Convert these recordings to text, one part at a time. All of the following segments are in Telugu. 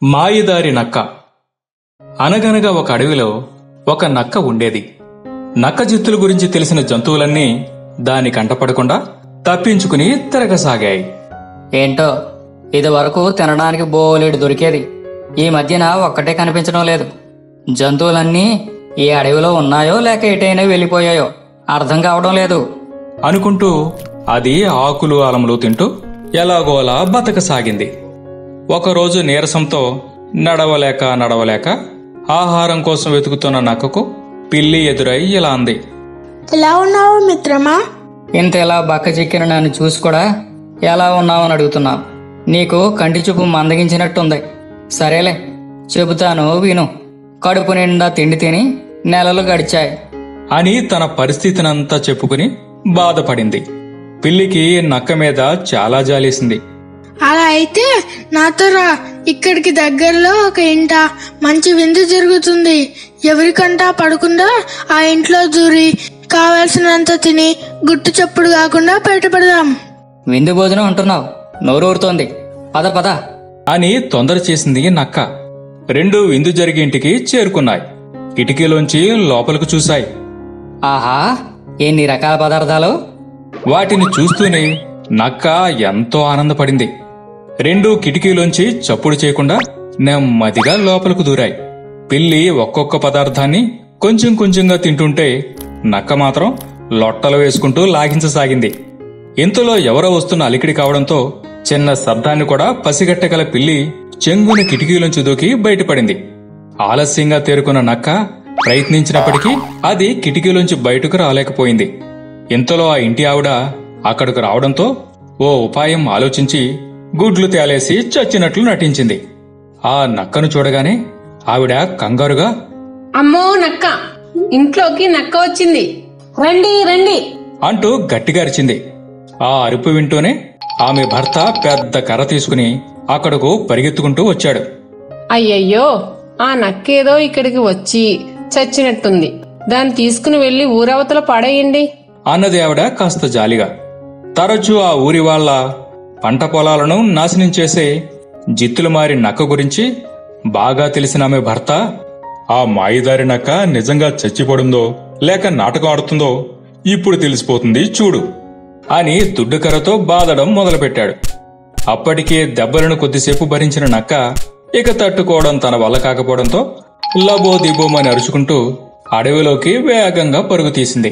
మాయిదారి నక్క అనగనగా ఒక అడవిలో ఒక నక్క ఉండేది నక్క జిత్తుల గురించి తెలిసిన జంతువులన్నీ దాని కంటపడకుండా తప్పించుకుని తిరగసాగాయి ఏంటో ఇది వరకు తినడానికి బోలెడు దొరికేది ఈ మధ్యన ఒక్కటే కనిపించడం లేదు జంతువులన్నీ ఈ అడవిలో ఉన్నాయో లేక ఎటైనా వెళ్ళిపోయాయో అర్థం కావడం లేదు అనుకుంటూ అది ఆకులు అలములు తింటూ ఎలాగోలా బతకసాగింది ఒకరోజు నీరసంతో నడవలేక నడవలేక ఆహారం కోసం వెతుకుతున్న నక్కకు పిల్లి ఎదురై ఇలా అంది ఎలా ఉన్నావు మిత్రమా ఇంత ఇలా బక్క చిక్కిన నన్ను చూసి కూడా ఎలా ఉన్నావని అడుగుతున్నావు నీకు కంటి చూపు మందగించినట్టుంది సరేలే చెబుతాను విను కడుపు నిండా తిండి తిని నెలలు గడిచాయి అని తన పరిస్థితినంతా చెప్పుకుని బాధపడింది పిల్లికి నక్క మీద చాలా జాలేసింది అలా అయితే నాతో రా ఇక్కడికి దగ్గరలో ఒక ఇంట మంచి విందు జరుగుతుంది ఎవరికంటా పడకుండా ఆ ఇంట్లో దూరి కావలసినంత తిని గుట్టు చప్పుడు కాకుండా బయటపడదాం విందు భోజనం అంటున్నావు నోరు ఊరుతోంది పద పద అని తొందర చేసింది నక్క రెండు విందు జరిగే ఇంటికి చేరుకున్నాయి కిటికీలోంచి లోపలికి చూశాయి ఆహా ఎన్ని రకాల పదార్థాలు వాటిని చూస్తూనే నక్క ఎంతో ఆనందపడింది రెండు కిటికీలోంచి చప్పుడు చేయకుండా నెమ్మదిగా లోపలకు దూరాయి పిల్లి ఒక్కొక్క పదార్థాన్ని కొంచెం కొంచెంగా తింటుంటే నక్క మాత్రం లొట్టలు వేసుకుంటూ లాగించసాగింది ఇంతలో ఎవరో వస్తున్న అలికిడి కావడంతో చిన్న శబ్దాన్ని కూడా పసిగట్టగల పిల్లి చెంగున కిటికీలోంచి దూకి బయటపడింది ఆలస్యంగా తేరుకున్న నక్క ప్రయత్నించినప్పటికీ అది కిటికీలోంచి బయటకు రాలేకపోయింది ఇంతలో ఆ ఇంటి ఆవిడ అక్కడికి రావడంతో ఓ ఉపాయం ఆలోచించి గుడ్లు తేలేసి చచ్చినట్లు నటించింది ఆ నక్కను చూడగానే ఆవిడ కంగారుగా అమ్మో నక్క ఇంట్లోకి నక్క వచ్చింది రండి రండి అంటూ గట్టిగా అరిచింది ఆ అరుపు వింటూనే ఆమె భర్త పెద్ద కర్ర తీసుకుని అక్కడకు పరిగెత్తుకుంటూ వచ్చాడు అయ్యయ్యో ఆ నక్కేదో ఇక్కడికి వచ్చి చచ్చినట్టుంది దాన్ని తీసుకుని వెళ్లి ఊరవతల పడేయండి అన్నది ఆవిడ కాస్త జాలిగా తరచూ ఆ ఊరి వాళ్ళ పంట పొలాలను నాశనం చేసే జిత్తులు మారి నక్క గురించి బాగా తెలిసిన ఆమె భర్త ఆ మాయిదారి నక్క నిజంగా చచ్చిపోడిందో లేక నాటకం ఆడుతుందో ఇప్పుడు తెలిసిపోతుంది చూడు అని దుడ్డుకర్రతో బాదడం మొదలుపెట్టాడు అప్పటికే దెబ్బలను కొద్దిసేపు భరించిన నక్క ఇక తట్టుకోవడం తన వల్ల కాకపోవడంతో లబో దిబోమని అరుచుకుంటూ అడవిలోకి వేగంగా పరుగు తీసింది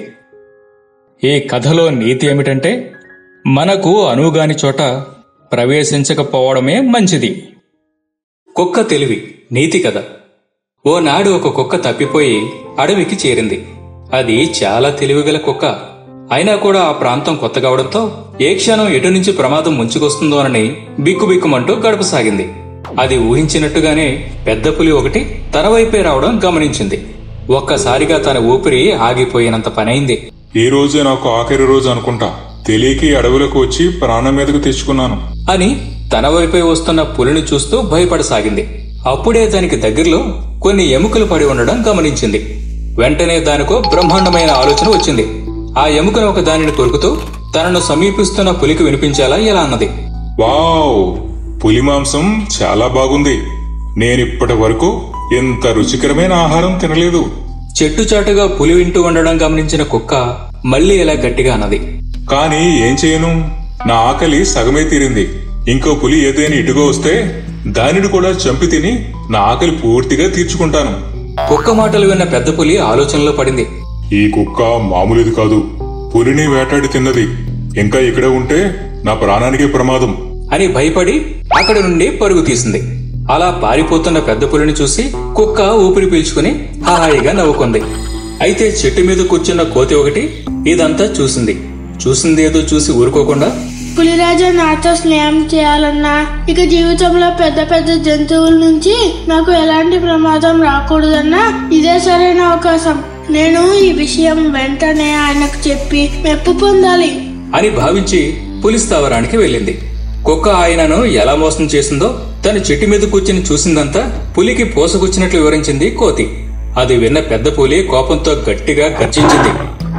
ఈ కథలో నీతి ఏమిటంటే మనకు అనువుగాని చోట ప్రవేశించకపోవడమే మంచిది కుక్క తెలివి నీతి కథ ఓనాడు ఒక కుక్క తప్పిపోయి అడవికి చేరింది అది చాలా తెలివిగల కుక్క అయినా కూడా ఆ ప్రాంతం కొత్త కావడంతో ఏ క్షణం ఎటు నుంచి ప్రమాదం ముంచుకొస్తుందోనని బిక్కుబిక్కుమంటూ గడపసాగింది అది ఊహించినట్టుగానే పెద్ద పులి ఒకటి తన వైపే రావడం గమనించింది ఒక్కసారిగా తన ఊపిరి ఆగిపోయినంత పనైంది ఈ రోజే నాకు ఆఖరి రోజు అనుకుంటా తెలియకి అడవులకు వచ్చి ప్రాణం మీదకు తెచ్చుకున్నాను అని తన వైపే వస్తున్న పులిని చూస్తూ భయపడసాగింది అప్పుడే దానికి దగ్గరలో కొన్ని ఎముకలు పడి ఉండడం గమనించింది వెంటనే దానికో బ్రహ్మాండమైన ఆలోచన వచ్చింది ఆ ఎముకను ఒక దానిని కొరుకుతూ తనను సమీపిస్తున్న పులికి వినిపించేలా ఇలా అన్నది వావ్ పులి మాంసం చాలా బాగుంది నేనిప్పటి వరకు ఇంత రుచికరమైన ఆహారం తినలేదు చెట్టు చాటుగా పులి వింటూ ఉండడం గమనించిన కుక్క మళ్ళీ ఇలా గట్టిగా అన్నది కానీ ఏం చేయను నా ఆకలి సగమే తీరింది ఇంకో పులి ఏదైనా ఇటుగా వస్తే దానిని కూడా చంపి తిని నా ఆకలి పూర్తిగా తీర్చుకుంటాను కుక్క మాటలు విన్న పెద్ద పులి ఆలోచనలో పడింది ఈ కుక్క మామూలుది కాదు పులిని వేటాడి తిన్నది ఇంకా ఇక్కడే ఉంటే నా ప్రాణానికే ప్రమాదం అని భయపడి అక్కడి నుండి పరుగు తీసింది అలా పారిపోతున్న పెద్ద పులిని చూసి కుక్క ఊపిరి పీల్చుకుని హాయిగా నవ్వుకుంది అయితే చెట్టు మీద కూర్చున్న కోతి ఒకటి ఇదంతా చూసింది చూసిందేదో చూసి ఊరుకోకుండా పులిరాజా నాతో స్నేహం చేయాలన్నా ఇక జీవితంలో పెద్ద పెద్ద జంతువుల నుంచి నాకు ఎలాంటి ప్రమాదం రాకూడదన్నా ఇదే సరైన అవకాశం నేను ఈ విషయం వెంటనే ఆయనకు చెప్పి మెప్పు పొందాలి అని భావించి పులి స్థావరానికి వెళ్ళింది కుక్క ఆయనను ఎలా మోసం చేసిందో తను చెట్టు మీద కూర్చుని చూసిందంతా పులికి పోసకొచ్చినట్లు వివరించింది కోతి అది విన్న పెద్ద పులి కోపంతో గట్టిగా గర్జించింది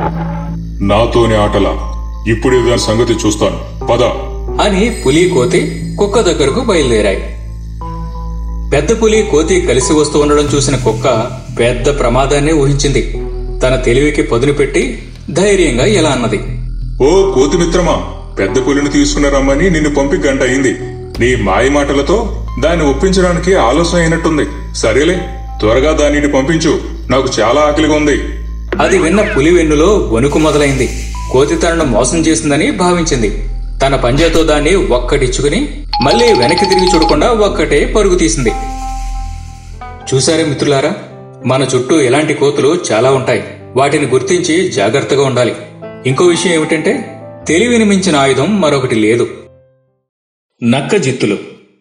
నాతోనే ఆటల ఇప్పుడే దాని సంగతి చూస్తాను పద అని పులి కోతి కుక్క దగ్గరకు బయలుదేరాయి పెద్ద పులి కోతి కలిసి వస్తూ ఉండడం చూసిన కుక్క పెద్ద ప్రమాదాన్ని ఊహించింది తన తెలివికి పదును పెట్టి ధైర్యంగా ఇలా అన్నది ఓ కోతి మిత్రమా పెద్ద పులిని తీసుకుని రమ్మని నిన్ను పంపి గంట అయింది నీ మాయ మాటలతో దాన్ని ఒప్పించడానికి ఆలోచన అయినట్టుంది సరేలే త్వరగా దానిని పంపించు నాకు చాలా ఆకలిగా ఉంది అది విన్న పులి వెన్నులో వణుకు మొదలైంది కోతి తనను మోసం చేసిందని భావించింది తన పంజాతో దాన్ని ఒక్కటిచ్చుకుని మళ్ళీ వెనక్కి తిరిగి చూడకుండా ఒక్కటే పరుగు తీసింది చూసారే మిత్రులారా మన చుట్టూ ఇలాంటి కోతులు చాలా ఉంటాయి వాటిని గుర్తించి జాగ్రత్తగా ఉండాలి ఇంకో విషయం ఏమిటంటే తెలివిని మించిన ఆయుధం మరొకటి లేదు నక్క జిత్తులు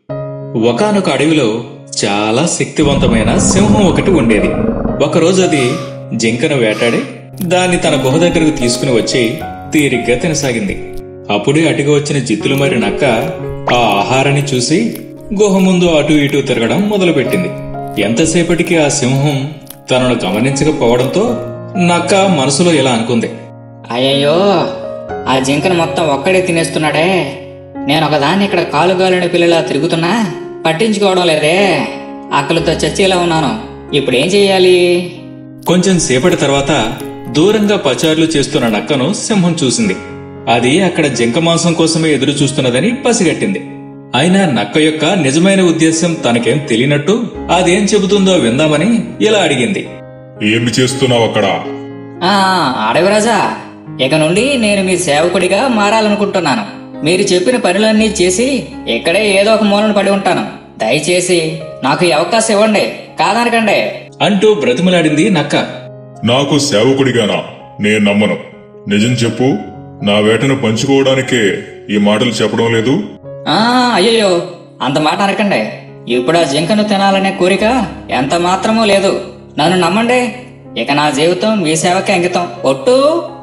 ఒకానొక అడవిలో చాలా శక్తివంతమైన సింహం ఒకటి ఉండేది ఒకరోజు అది జింకను వేటాడి దాన్ని తన గుహ దగ్గరకు తీసుకుని వచ్చి తీరిగ్గా తినసాగింది అప్పుడే అటుగా వచ్చిన జిత్తులు మరి నక్క ఆ ఆహారాన్ని చూసి గుహ ముందు అటు ఇటు తిరగడం మొదలుపెట్టింది ఎంతసేపటికి ఆ సింహం తనను గమనించకపోవడంతో నక్క మనసులో ఇలా అనుకుంది అయ్యయ్యో ఆ జింకను మొత్తం ఒక్కడే తినేస్తున్నాడే నేను ఒకదాన్ని ఇక్కడ కాలుగాలిన పిల్లలా తిరుగుతున్నా పట్టించుకోవడం లేదే ఆకలితో చచ్చేలా ఉన్నాను ఇప్పుడేం చెయ్యాలి కొంచెం సేపటి తర్వాత దూరంగా పచారులు చేస్తున్న నక్కను సింహం చూసింది అది అక్కడ జింక మాంసం కోసమే ఎదురు చూస్తున్నదని పసిగట్టింది అయినా నక్క యొక్క నిజమైన ఉద్దేశం తనకేం తెలియనట్టు అదేం చెబుతుందో విందామని ఇలా అడిగింది ఏమి చేస్తున్నావు అక్కడ ఆ అడవిరాజా ఇక నుండి నేను మీ సేవకుడిగా మారాలనుకుంటున్నాను మీరు చెప్పిన పనులన్నీ చేసి ఇక్కడే ఏదో ఒక మూలన పడి ఉంటాను దయచేసి నాకు ఈ అవకాశం ఇవ్వండి కాదనకండి అంటూ బ్రతిమలాడింది నక్క నాకు సేవకుడిగానా నేను నమ్మను నిజం చెప్పు నా వేటను పంచుకోవడానికే ఈ మాటలు చెప్పడం లేదు ఆ అయ్యయ్యో అంత మాట అనకండి ఇప్పుడు ఆ జింకను తినాలనే కోరిక ఎంత మాత్రమూ లేదు నన్ను నమ్మండి ఇక నా జీవితం మీ సేవకే అంకితం ఒట్టు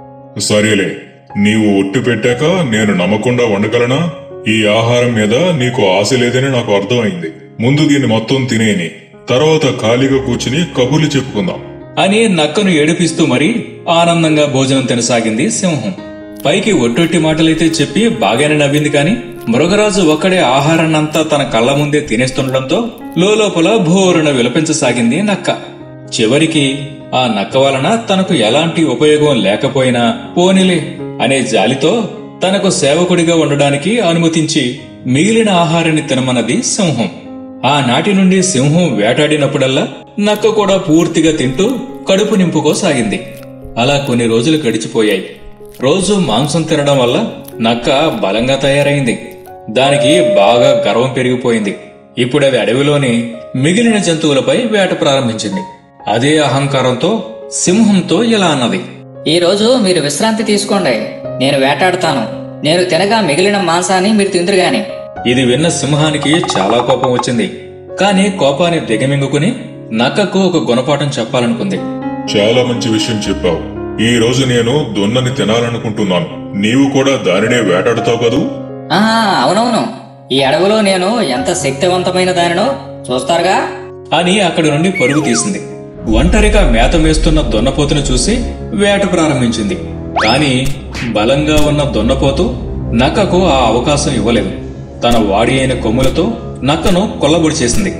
సరేలే నీవు ఒట్టు పెట్టాక నేను నమ్మకుండా వండగలనా ఈ ఆహారం మీద నీకు ఆశ లేదని నాకు అర్థమైంది ముందు దీన్ని మొత్తం తినేని తర్వాత ఖాళీగా కూర్చుని కబుర్లు చెప్పుకుందాం అని నక్కను ఏడిపిస్తూ మరీ ఆనందంగా భోజనం తినసాగింది సింహం పైకి ఒట్టొట్టి మాటలైతే చెప్పి బాగానే నవ్వింది కాని మృగరాజు ఒక్కడే ఆహారాన్నంతా తన కళ్ళ ముందే తినేస్తుండటంతో లోపల భోరున విలపించసాగింది నక్క చివరికి ఆ నక్క వలన తనకు ఎలాంటి ఉపయోగం లేకపోయినా పోనిలే అనే జాలితో తనకు సేవకుడిగా ఉండడానికి అనుమతించి మిగిలిన ఆహారాన్ని తినమన్నది సింహం ఆనాటి నుండి సింహం వేటాడినప్పుడల్లా నక్క కూడా పూర్తిగా తింటూ కడుపు నింపుకోసాగింది అలా కొన్ని రోజులు గడిచిపోయాయి రోజు మాంసం తినడం వల్ల నక్క బలంగా తయారైంది దానికి బాగా గర్వం పెరిగిపోయింది ఇప్పుడు అది అడవిలోని మిగిలిన జంతువులపై వేట ప్రారంభించింది అదే అహంకారంతో సింహంతో ఇలా అన్నది ఈ రోజు మీరు విశ్రాంతి తీసుకోండి నేను వేటాడుతాను నేను తినగా మిగిలిన మాంసాన్ని మీరు తిందురు గాని ఇది విన్న సింహానికి చాలా కోపం వచ్చింది కాని కోపాన్ని దిగమింగుకుని నక్కకు ఒక గుణపాఠం చెప్పాలనుకుంది చాలా మంచి విషయం చెప్పావు ఈ రోజు నేను దొన్నని తినాలనుకుంటున్నాను నీవు కూడా దానినే వేటాడుతావు కదూ ఆ అవునవును ఈ అడవిలో నేను ఎంత శక్తివంతమైన దానినో చూస్తారుగా అని అక్కడి నుండి పరుగు తీసింది ఒంటరిగా మేత మేస్తున్న దొన్నపోతును చూసి వేట ప్రారంభించింది కాని బలంగా ఉన్న దొన్నపోతు నక్కకు ఆ అవకాశం ఇవ్వలేదు తన వాడి అయిన కొమ్ములతో నక్కను కొల్లబొడి చేసింది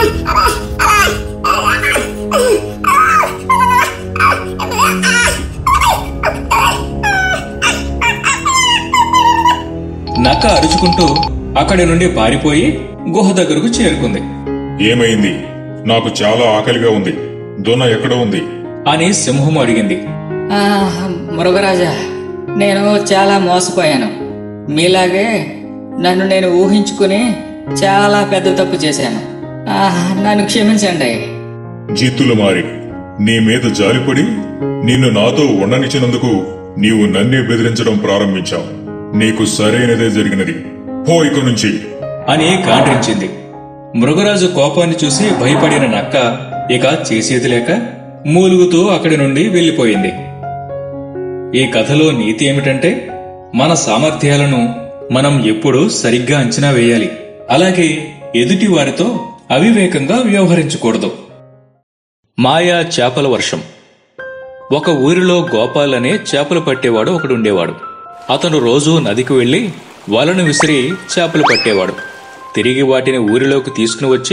నక్క అరుచుకుంటూ అక్కడి నుండి పారిపోయి గుహ దగ్గరకు చేరుకుంది ఏమైంది నాకు చాలా ఆకలిగా ఉంది దొన్న ఎక్కడ ఉంది అని సింహం అడిగింది ఆ మృగరాజా నేను చాలా మోసపోయాను మీలాగే నన్ను నేను ఊహించుకుని చాలా పెద్ద తప్పు చేశాను ఆ, నన్ను క్షమించండి జీతులు మారి నీ మీద జాలిపడి నిన్ను నాతో ఉండనిచ్చినందుకు నీవు నన్నే బెదిరించడం ప్రారంభించావు నీకు సరైనదే జరిగినది పో ఇక నుంచి అని గాండ్రించింది మృగరాజు కోపాన్ని చూసి భయపడిన నక్క ఇక చేసేది లేక మూలుగుతూ అక్కడి నుండి వెళ్లిపోయింది ఈ కథలో నీతి ఏమిటంటే మన సామర్థ్యాలను మనం ఎప్పుడూ సరిగ్గా అంచనా వేయాలి అలాగే ఎదుటి వారితో అవివేకంగా వ్యవహరించకూడదు మాయా చేపల వర్షం ఒక ఊరిలో గోపాల్ అనే చేపలు పట్టేవాడు ఒకడుండేవాడు అతను రోజూ నదికి వెళ్లి వలను విసిరి చేపలు పట్టేవాడు తిరిగి వాటిని ఊరిలోకి తీసుకుని వచ్చి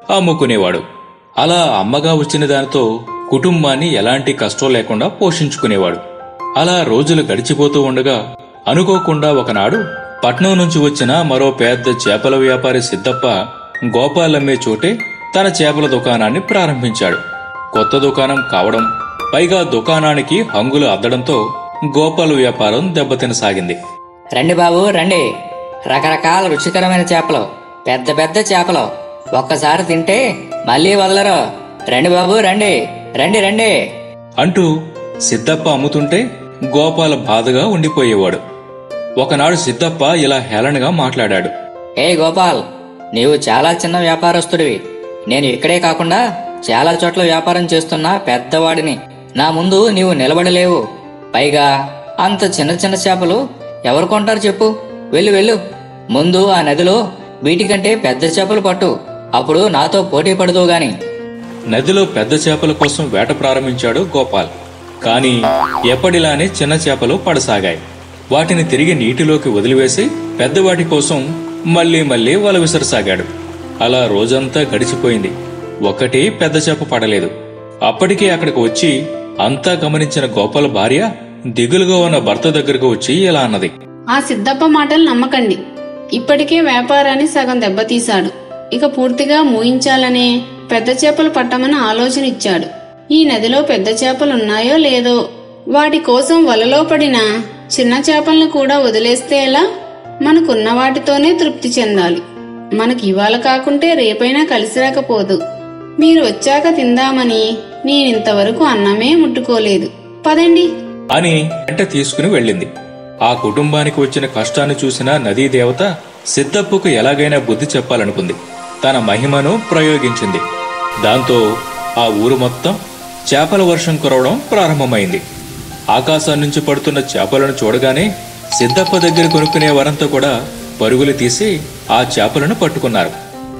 అమ్ముకునేవాడు అలా అమ్మగా వచ్చిన దానితో కుటుంబాన్ని ఎలాంటి కష్టం లేకుండా పోషించుకునేవాడు అలా రోజులు గడిచిపోతూ ఉండగా అనుకోకుండా ఒకనాడు పట్నం నుంచి వచ్చిన మరో పెద్ద చేపల వ్యాపారి సిద్ధప్ప గోపాలమ్మే చోటే తన చేపల దుకాణాన్ని ప్రారంభించాడు కొత్త దుకాణం కావడం పైగా దుకాణానికి హంగులు అద్దడంతో గోపాల వ్యాపారం దెబ్బతినసాగింది రండి బాబు రండి రకరకాల రుచికరమైన చేపలు పెద్ద పెద్ద చేపలు ఒక్కసారి తింటే మళ్ళీ వదలరు రండి బాబు రండి రండి రండి అంటూ సిద్ధప్ప అమ్ముతుంటే గోపాల బాధగా ఉండిపోయేవాడు ఒకనాడు సిద్ధప్ప ఇలా హేళనగా మాట్లాడాడు ఏ గోపాల్ నీవు చాలా చిన్న వ్యాపారస్తుడివి నేను ఇక్కడే కాకుండా చాలా చోట్ల వ్యాపారం చేస్తున్న పెద్దవాడిని నా ముందు నీవు నిలబడలేవు పైగా అంత చిన్న చిన్న చేపలు ఎవరు కొంటారు చెప్పు వెళ్ళు వెళ్ళు ముందు ఆ నదిలో వీటికంటే పెద్ద చేపలు పట్టు అప్పుడు నాతో పోటీ పడదు గాని నదిలో పెద్ద చేపల కోసం వేట ప్రారంభించాడు గోపాల్ కానీ ఎప్పటిలానే చిన్న చేపలు పడసాగాయి వాటిని తిరిగి నీటిలోకి వదిలివేసి పెద్దవాటి కోసం మళ్ళీ మళ్ళీ వల విసరసాగాడు అలా రోజంతా గడిచిపోయింది ఒక్కటి పెద్ద చేప పడలేదు అప్పటికే అక్కడికి వచ్చి అంతా గమనించిన గోపాల్ భార్య దిగులుగా ఉన్న భర్త దగ్గరకు వచ్చి ఇలా అన్నది ఆ సిద్ధప్ప మాటలు నమ్మకండి ఇప్పటికే వ్యాపారాన్ని సగం దెబ్బతీశాడు ఇక పూర్తిగా మూయించాలనే పెద్ద చేపలు పట్టమని ఆలోచన ఇచ్చాడు ఈ నదిలో పెద్ద చేపలున్నాయో లేదో వాటి కోసం వలలో పడిన చిన్న చేపలను కూడా వదిలేస్తే ఎలా మనకున్న వాటితోనే తృప్తి చెందాలి మనకి ఇవాళ కాకుంటే రేపైనా కలిసి రాకపోదు మీరు వచ్చాక తిందామని నేనింతవరకు అన్నమే ముట్టుకోలేదు పదండి అని వెంట తీసుకుని వెళ్ళింది ఆ కుటుంబానికి వచ్చిన కష్టాన్ని చూసిన నదీ దేవత సిద్ధప్పుకు ఎలాగైనా బుద్ధి చెప్పాలనుకుంది తన మహిమను ప్రయోగించింది దాంతో ఆ ఊరు మొత్తం చేపల వర్షం కురవడం ప్రారంభమైంది ఆకాశం నుంచి పడుతున్న చేపలను చూడగానే సిద్ధప్ప దగ్గర కొనుక్కునే వారంతా కూడా పరుగులు తీసి ఆ చేపలను పట్టుకున్నారు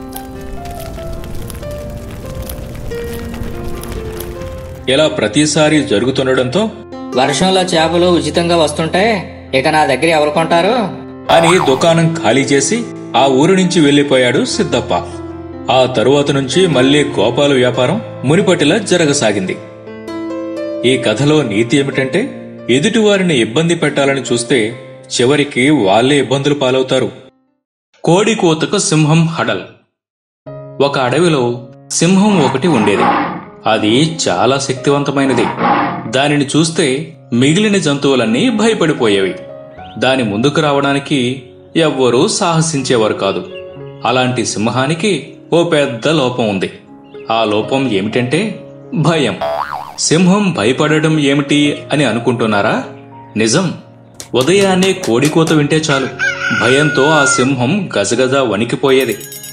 ఇలా ప్రతిసారి జరుగుతుండడంతో వర్షంలో చేపలు ఉచితంగా వస్తుంటే ఇక నా దగ్గర ఎవరు కొంటారు అని దుకాణం ఖాళీ చేసి ఆ ఊరు నుంచి వెళ్లిపోయాడు సిద్ధప్ప ఆ తరువాత నుంచి మళ్లీ గోపాల వ్యాపారం మునిపటిలా జరగసాగింది ఈ కథలో నీతి ఏమిటంటే ఎదుటివారిని ఇబ్బంది పెట్టాలని చూస్తే చివరికి వాళ్ళే ఇబ్బందులు పాలవుతారు కోడి కోతకు సింహం హడల్ ఒక అడవిలో సింహం ఒకటి ఉండేది అది చాలా శక్తివంతమైనది దానిని చూస్తే మిగిలిన జంతువులన్నీ భయపడిపోయేవి దాని ముందుకు రావడానికి ఎవ్వరూ సాహసించేవారు కాదు అలాంటి సింహానికి ఓ పెద్ద లోపం ఉంది ఆ లోపం ఏమిటంటే భయం సింహం భయపడడం ఏమిటి అని అనుకుంటున్నారా నిజం ఉదయాన్నే కోడికోత వింటే చాలు భయంతో ఆ సింహం గజగజ వణికిపోయేది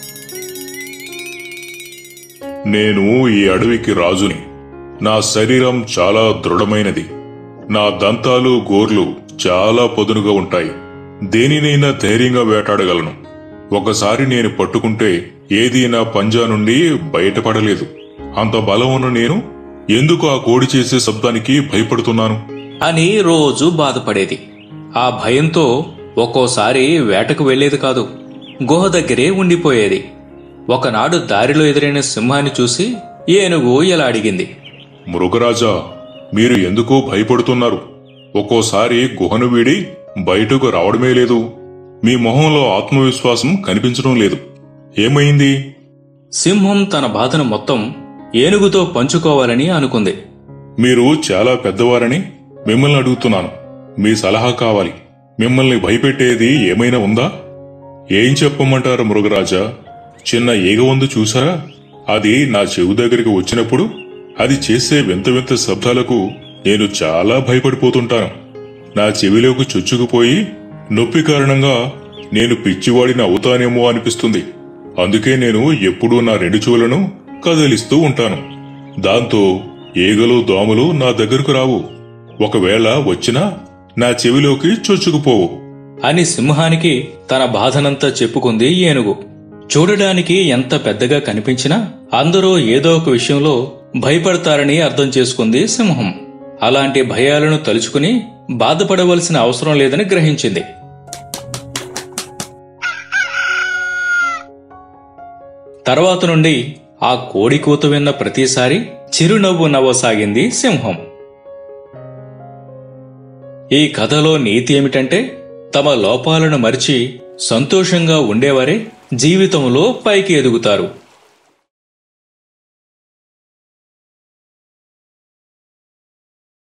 నేను ఈ అడవికి రాజుని నా శరీరం చాలా దృఢమైనది నా దంతాలు గోర్లు చాలా పదునుగా ఉంటాయి దేనినైనా ధైర్యంగా వేటాడగలను ఒకసారి నేను పట్టుకుంటే ఏదీ నా పంజా నుండి బయటపడలేదు అంత బలం ఉన్న నేను ఎందుకు ఆ కోడి చేసే శబ్దానికి భయపడుతున్నాను అని రోజు బాధపడేది ఆ భయంతో ఒక్కోసారి వేటకు వెళ్లేది కాదు గుహ దగ్గరే ఉండిపోయేది ఒకనాడు దారిలో ఎదురైన సింహాన్ని చూసి ఏనుగు ఇలా అడిగింది మృగరాజా మీరు ఎందుకు భయపడుతున్నారు ఒక్కోసారి గుహను వీడి బయటకు రావడమే లేదు మీ మొహంలో ఆత్మవిశ్వాసం కనిపించడం లేదు ఏమైంది సింహం తన బాధను మొత్తం ఏనుగుతో పంచుకోవాలని అనుకుంది మీరు చాలా పెద్దవారని మిమ్మల్ని అడుగుతున్నాను మీ సలహా కావాలి మిమ్మల్ని భయపెట్టేది ఏమైనా ఉందా ఏం చెప్పమంటారు మృగరాజా చిన్న ఈగ ఉంది చూసారా అది నా చెవు దగ్గరికి వచ్చినప్పుడు అది చేసే వింత వింత శబ్దాలకు నేను చాలా భయపడిపోతుంటాను నా చెవిలోకి చొచ్చుకుపోయి నొప్పి కారణంగా నేను పిచ్చివాడిని అవుతానేమో అనిపిస్తుంది అందుకే నేను ఎప్పుడూ నా రెండు చెవులను కదిలిస్తూ ఉంటాను దాంతో ఈగలు దోమలు నా దగ్గరకు రావు ఒకవేళ వచ్చినా నా చెవిలోకి చొచ్చుకుపోవు అని సింహానికి తన బాధనంతా చెప్పుకుంది ఏనుగు చూడడానికి ఎంత పెద్దగా కనిపించినా అందరూ ఏదో ఒక విషయంలో భయపడతారని అర్థం చేసుకుంది సింహం అలాంటి భయాలను తలుచుకుని బాధపడవలసిన అవసరం లేదని గ్రహించింది తర్వాత నుండి ఆ కోడి కూత విన్న ప్రతిసారి చిరునవ్వు నవ్వసాగింది సింహం ఈ కథలో నీతి ఏమిటంటే తమ లోపాలను మరిచి సంతోషంగా ఉండేవారే జీవితంలో పైకి ఎదుగుతారు